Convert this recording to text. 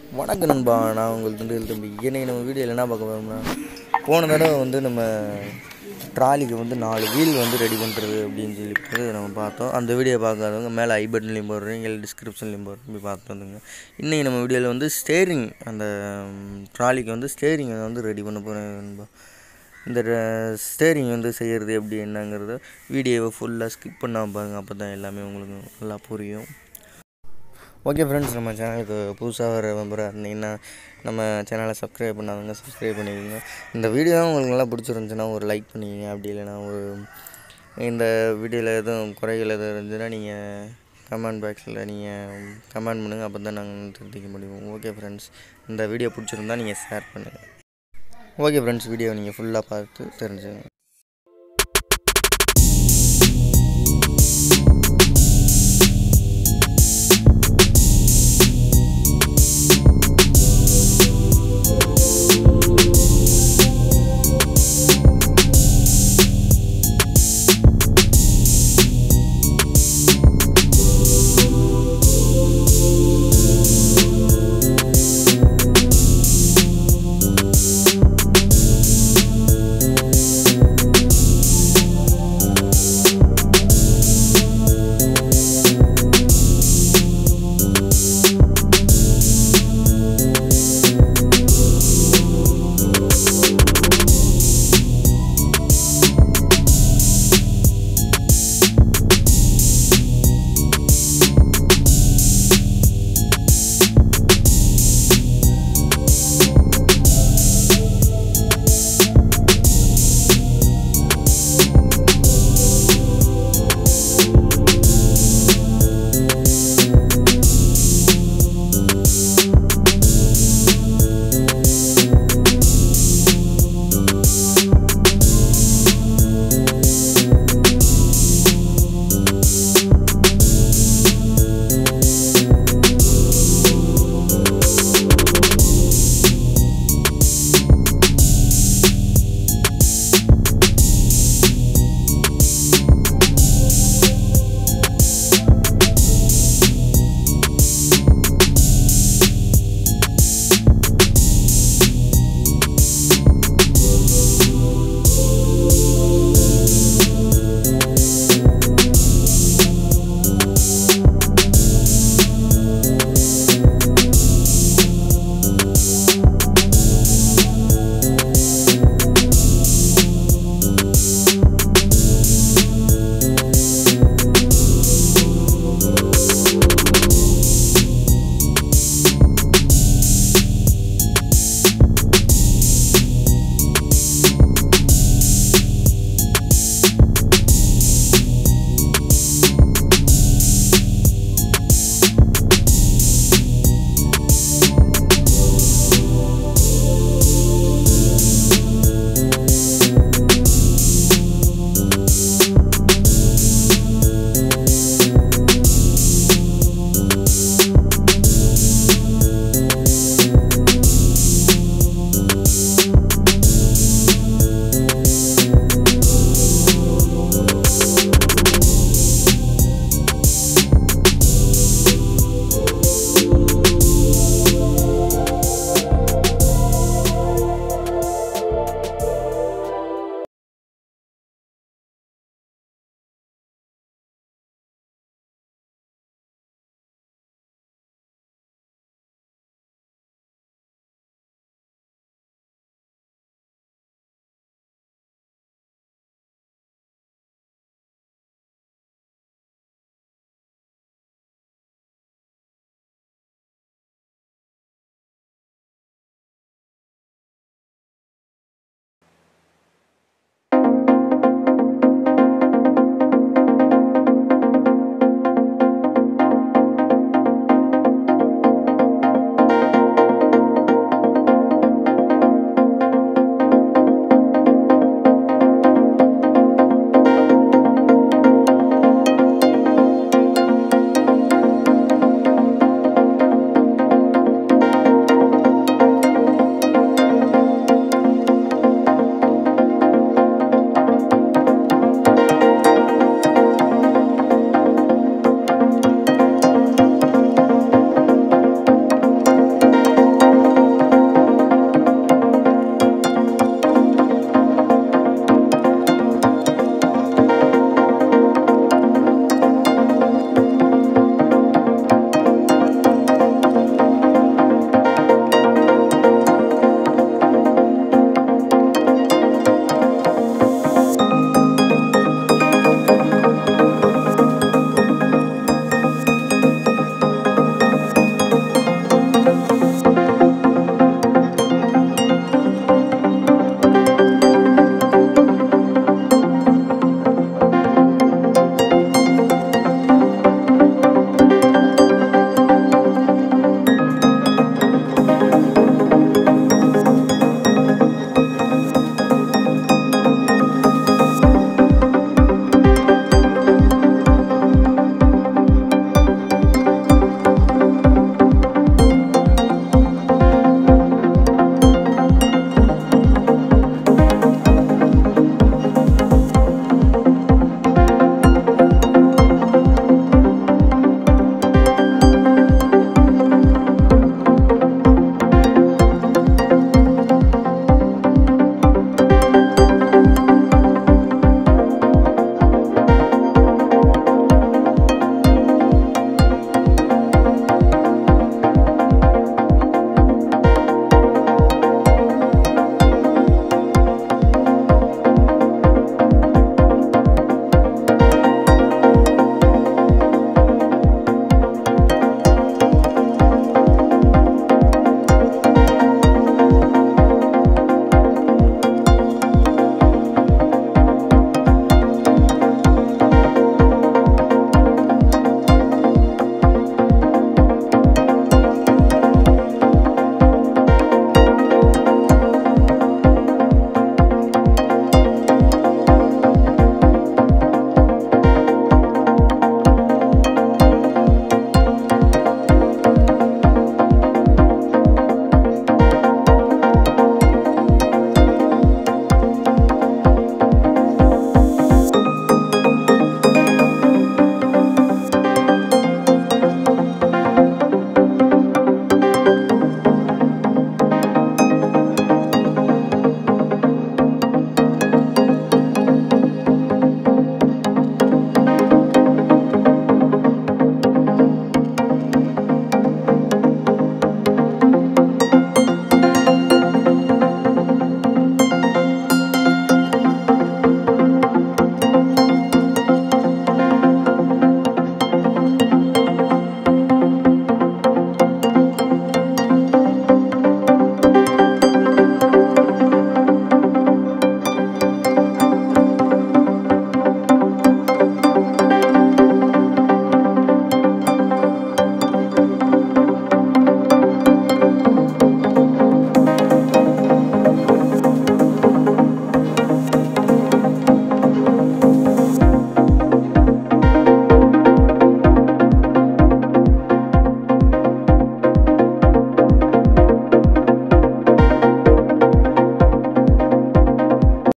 வணக்கம் நண்பா நான் உங்கள் திண்டுக்கல் தம்பி இன்னைக்கு நம்ம வீடியோவில் என்ன பார்க்க போகிறோம்னா போன தடவை வந்து நம்ம ட்ராலிக்கு வந்து நாலு வீல் வந்து ரெடி பண்ணுறது அப்படின்னு சொல்லிட்டு நம்ம பார்த்தோம் அந்த வீடியோ பார்க்காதவங்க மேலே ஐ பட்டன்லேயும் போடுறேன் இல்லை டிஸ்கிரிப்ஷன்லேயும் போடுறேன் போய் பார்த்து வந்துங்க இன்றைக்கி நம்ம வீடியோவில் வந்து ஸ்டேரிங் அந்த ட்ராலிக்கு வந்து ஸ்டேரிங் வந்து ரெடி பண்ண போகிறேன் நண்பா இந்த ஸ்டேரிங் வந்து செய்கிறது எப்படி என்னங்கிறத வீடியோவை ஃபுல்லாக ஸ்கிப் பண்ணாமல் பாருங்கள் அப்போ தான் எல்லாமே உங்களுக்கு நல்லா புரியும் ஓகே ஃப்ரெண்ட்ஸ் நம்ம சேனலுக்கு புதுசாக வர மெம்பராக இருந்தீங்கன்னா நம்ம சேனலை சப்ஸ்கிரைப் பண்ணாதவங்க சப்ஸ்கிரைப் பண்ணிக்கோங்க இந்த வீடியோ உங்களுக்கு நல்லா பிடிச்சிருந்துச்சுன்னா ஒரு லைக் பண்ணிக்கங்க அப்படி இல்லைன்னா ஒரு இந்த வீடியோவில் எதுவும் குறைகள் எதுவும் இருந்துச்சுன்னா நீங்கள் கமெண்ட் பாக்ஸில் நீங்கள் கமெண்ட் பண்ணுங்கள் அப்போ தான் நாங்கள் தெரிஞ்சிக்க முடியும் ஓகே ஃப்ரெண்ட்ஸ் இந்த வீடியோ பிடிச்சிருந்தா நீங்கள் ஷேர் பண்ணுங்கள் ஓகே ஃப்ரெண்ட்ஸ் வீடியோ நீங்கள் ஃபுல்லாக பார்த்து தெரிஞ்சுங்க